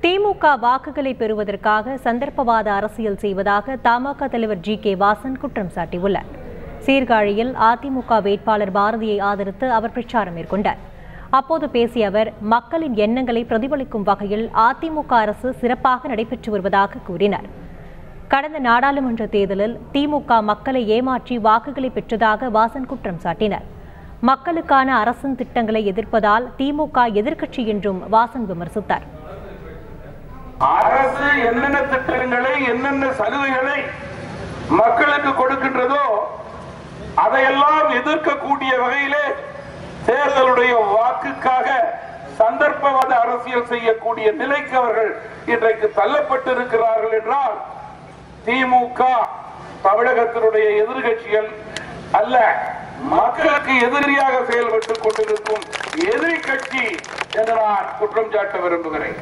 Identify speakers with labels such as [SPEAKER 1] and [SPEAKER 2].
[SPEAKER 1] திமுக வாக்குகளை பெறுவதற்காக சந்தர்ப்பவாத அரசியல் செய்வதாக தமாக தலைவர் ஜி கே வாசன் குற்றம் சாட்டியுள்ளார் சீர்காழியில் அதிமுக வேட்பாளர் பாரதியை ஆதரித்து அவர் பிரச்சாரம் மேற்கொண்டார் அப்போது பேசிய அவர் மக்களின் எண்ணங்களை பிரதிபலிக்கும் வகையில் அதிமுக அரசு சிறப்பாக நடைபெற்று வருவதாக கூறினார் கடந்த நாடாளுமன்ற தேர்தலில் திமுக மக்களை ஏமாற்றி வாக்குகளை பெற்றதாக வாசன் குற்றம் சாட்டினார் மக்களுக்கான அரசின் திட்டங்களை எதிர்ப்பதால் திமுக எதிர்க்கட்சி என்றும் வாசன் விமர்சித்தார்
[SPEAKER 2] அரசு என்னென்ன திட்டங்களை என்னென்ன சலுகைகளை மக்களுக்கு கொடுக்கின்றதோ அதையெல்லாம் எதிர்க்கக்கூடிய வகையிலே தேர்தலுடைய வாக்குக்காக சந்தர்ப்பவாத அரசியல் செய்யக்கூடிய நிலைக்கு அவர்கள் இன்றைக்கு தள்ளப்பட்டிருக்கிறார்கள் என்றால் திமுக தமிழகத்தினுடைய எதிர்கட்சிகள் அல்ல மக்களுக்கு எதிரியாக செயல்பட்டுக் கொண்டிருக்கும் எதிரி கட்சி என்று நான் குற்றம் சாட்ட விரும்புகிறேன்